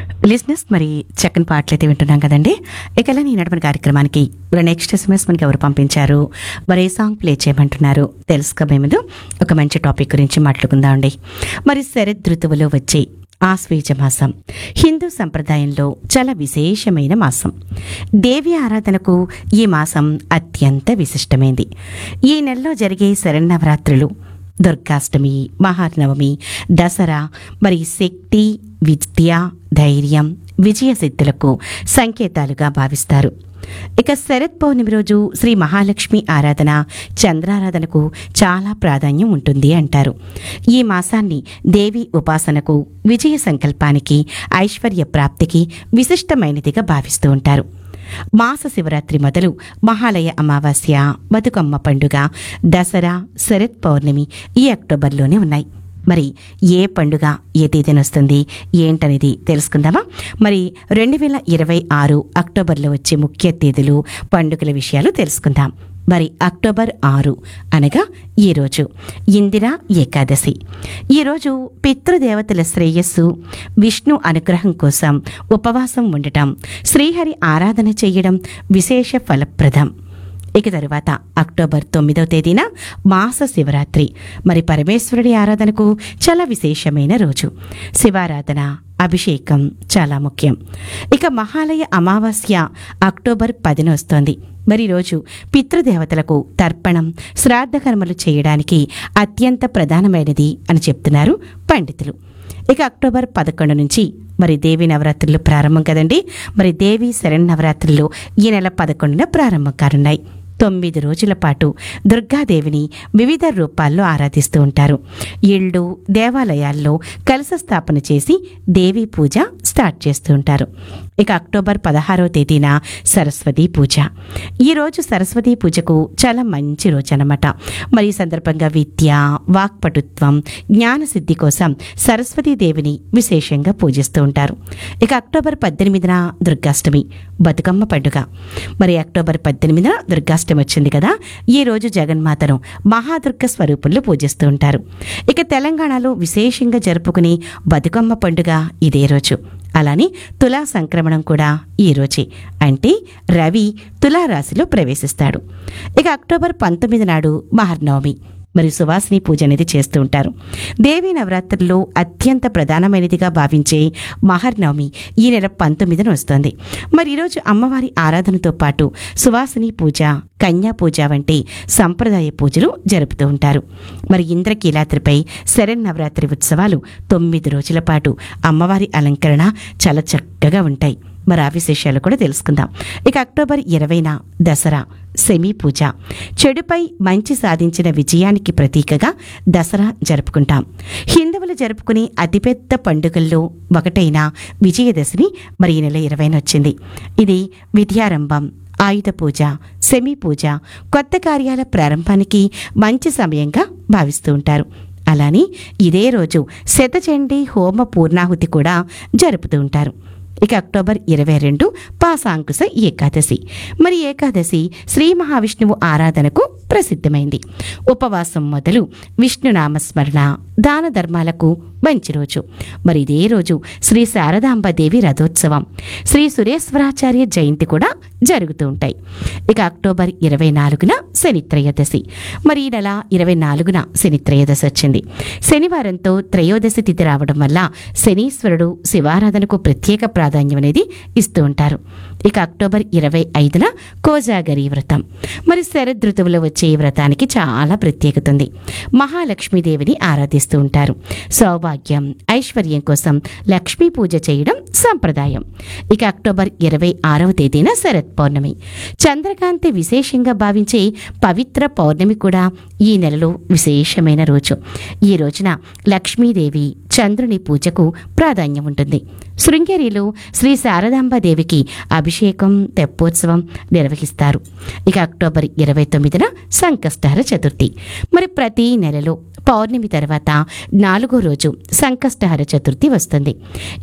లిజినెస్ మరి చక్కని పాటలు అయితే వింటున్నాం కదండి ఇక ఇలా ఈ నడపని కార్యక్రమానికి మరి నెక్స్ట్ ఎస్ఎంఎస్ మనకి ఎవరు పంపించారు మరి ఏ సాంగ్ ప్లే చేయమంటున్నారు తెలుసుకోబోయే ముందు ఒక మంచి టాపిక్ గురించి మాట్లాడుకుందాం అండి మరి శరద్ ఋతువులో వచ్చే ఆశ్వేజ మాసం హిందూ సంప్రదాయంలో చాలా విశేషమైన మాసం దేవి ఆరాధనకు ఈ మాసం అత్యంత విశిష్టమైంది ఈ నెలలో జరిగే శరన్నవరాత్రులు దుర్గాష్టమి మహానవమి దసరా మరి శక్తి విద్య ధైర్యం విజయ సిద్ధులకు సంకేతాలుగా భావిస్తారు ఇక శరత్ పౌర్ణమి రోజు శ్రీ మహాలక్ష్మి ఆరాధన చంద్రారాధనకు చాలా ప్రాధాన్యం ఉంటుంది అంటారు ఈ మాసాన్ని దేవి ఉపాసనకు విజయ సంకల్పానికి ఐశ్వర్య ప్రాప్తికి విశిష్టమైనదిగా భావిస్తూ ఉంటారు మాస శివరాత్రి మొదలు మహాలయ అమావాస్య బతుకమ్మ పండుగ దసరా శరత్ పౌర్ణమి ఈ అక్టోబర్లోనే ఉన్నాయి మరి ఏ పండుగ ఏ తేదీన వస్తుంది ఏంటనేది తెలుసుకుందామా మరి రెండు వేల ఇరవై ఆరు అక్టోబర్లో వచ్చే ముఖ్య తేదీలు పండుగల విషయాలు తెలుసుకుందాం మరి అక్టోబర్ ఆరు అనగా ఈరోజు ఇందిరా ఏకాదశి ఈరోజు పితృదేవతల శ్రేయస్సు విష్ణు అనుగ్రహం కోసం ఉపవాసం ఉండటం శ్రీహరి ఆరాధన చేయడం విశేష ఫలప్రదం ఇక తరువాత అక్టోబర్ తొమ్మిదవ తేదీన మాస శివరాత్రి మరి పరమేశ్వరుడి ఆరాధనకు చాలా విశేషమైన రోజు శివారాధన అభిషేకం చాలా ముఖ్యం ఇక మహాలయ అమావాస్య అక్టోబర్ పదిన వస్తోంది మరి రోజు పితృదేవతలకు తర్పణం శ్రాద్ధ కర్మలు చేయడానికి అత్యంత ప్రధానమైనది అని చెప్తున్నారు పండితులు ఇక అక్టోబర్ పదకొండు నుంచి మరి దేవి నవరాత్రులు ప్రారంభం కదండి మరి దేవి శరణ్ ఈ నెల పదకొండున ప్రారంభం కానున్నాయి తొమ్మిది రోజుల పాటు దుర్గాదేవిని వివిధ రూపాల్లో ఆరాధిస్తూ ఉంటారు ఇళ్ళు దేవాలయాల్లో కలశ స్థాపన చేసి దేవి పూజ స్టార్ట్ చేస్తూ ఉంటారు ఇక అక్టోబర్ పదహారవ తేదీన సరస్వతి పూజ ఈ రోజు సరస్వతి పూజకు చాలా మంచి రోజు అనమాట మరి ఈ సందర్భంగా విద్య వాక్పటుత్వం జ్ఞాన సిద్ధి కోసం సరస్వతీ దేవిని విశేషంగా పూజిస్తూ ఉంటారు ఇక అక్టోబర్ పద్దెనిమిదిన దుర్గాష్టమి బతుకమ్మ పండుగ మరి అక్టోబర్ పద్దెనిమిదిన దుర్గాష్టమి వచ్చింది కదా ఈ రోజు జగన్మాతను మహాదుర్గ స్వరూపంలో పూజిస్తూ ఉంటారు ఇక తెలంగాణలో విశేషంగా జరుపుకునే బతుకమ్మ పండుగ ఇదే రోజు అలానే తులా సంక్రమణం కూడా ఈ రోజే అంటే రవి తులారాశిలో ప్రవేశిస్తాడు ఇక అక్టోబర్ పంతొమ్మిది నాడు మహర్నవమి మరి సువాసిని పూజ అనేది చేస్తూ ఉంటారు దేవీ నవరాత్రుల్లో అత్యంత ప్రధానమైనదిగా భావించే మహర్నవమి ఈ నెల పంతొమ్మిదిన వస్తోంది మరి ఈరోజు అమ్మవారి ఆరాధనతో పాటు సువాసిని పూజ కన్యా పూజ వంటి సంప్రదాయ పూజలు జరుపుతూ ఉంటారు మరి ఇంద్రకీలాద్రిపై శరన్నవరాత్రి ఉత్సవాలు తొమ్మిది రోజుల పాటు అమ్మవారి అలంకరణ చాలా చక్కగా ఉంటాయి మరి ఆ విశేషాలు కూడా తెలుసుకుందాం ఇక అక్టోబర్ ఇరవైన దసరా సెమీ పూజ చెడుపై మంచి సాధించిన విజయానికి ప్రతీకగా దసరా జరుపుకుంటాం హిందువులు జరుపుకునే అతిపెద్ద పండుగల్లో ఒకటైన విజయదశమి మరి ఈ నెల ఇరవైన వచ్చింది ఇది విద్యారంభం ఆయుధ పూజ సెమీ పూజ కొత్త కార్యాల ప్రారంభానికి మంచి సమయంగా భావిస్తూ ఉంటారు అలానే ఇదే రోజు శతచండీ హోమ పూర్ణాహుతి కూడా జరుపుతూ ఉంటారు ఇక అక్టోబర్ ఇరవై రెండు పాసాంకుశ ఏకాదశి మరి ఏకాదశి శ్రీ మహావిష్ణువు ఆరాధనకు ప్రసిద్ధమైంది ఉపవాసం మొదలు విష్ణు నామస్మరణ దాన ధర్మాలకు మంచి రోజు మరి ఇదే రోజు శ్రీ శారదాంబదేవి రథోత్సవం శ్రీ సురేశ్వరాచార్య జయంతి కూడా జరుగుతూ ఉంటాయి ఇక అక్టోబర్ ఇరవై నాలుగున శని త్రయోదశి మరి ఈ నెల ఇరవై నాలుగున శని త్రయోదశి వచ్చింది శనివారంతో త్రయోదశి తిథి రావడం వల్ల శనీశ్వరుడు శివారాధనకు ప్రత్యేక ప్రాధాన్యం అనేది ఇస్తూ ఉంటారు ఇక అక్టోబర్ ఇరవై ఐదున కోజాగరి వ్రతం మరి శరద్ ఋతువులో వచ్చే ఈ వ్రతానికి చాలా ప్రత్యేకత ఉంది మహాలక్ష్మీదేవిని ఆరాధిస్తూ ఉంటారు సౌభాగ్యం ఐశ్వర్యం కోసం లక్ష్మీ పూజ చేయడం సంప్రదాయం ఇక అక్టోబర్ ఇరవై ఆరవ తేదీన శరత్ పౌర్ణమి చంద్రకాంతి విశేషంగా భావించే పవిత్ర పౌర్ణమి కూడా ఈ నెలలో విశేషమైన రోజు ఈ రోజున లక్ష్మీదేవి చంద్రుని పూజకు ప్రాధాన్యం ఉంటుంది శృంగేరిలో శ్రీ శారదాంబాదేవికి అభిషేకం తెప్పోత్సవం నిర్వహిస్తారు ఇక అక్టోబర్ ఇరవై తొమ్మిదిన సంకష్టహర చతుర్థి మరి ప్రతి నెలలో పౌర్ణమి తర్వాత నాలుగో రోజు సంకష్టహర చతుర్థి వస్తుంది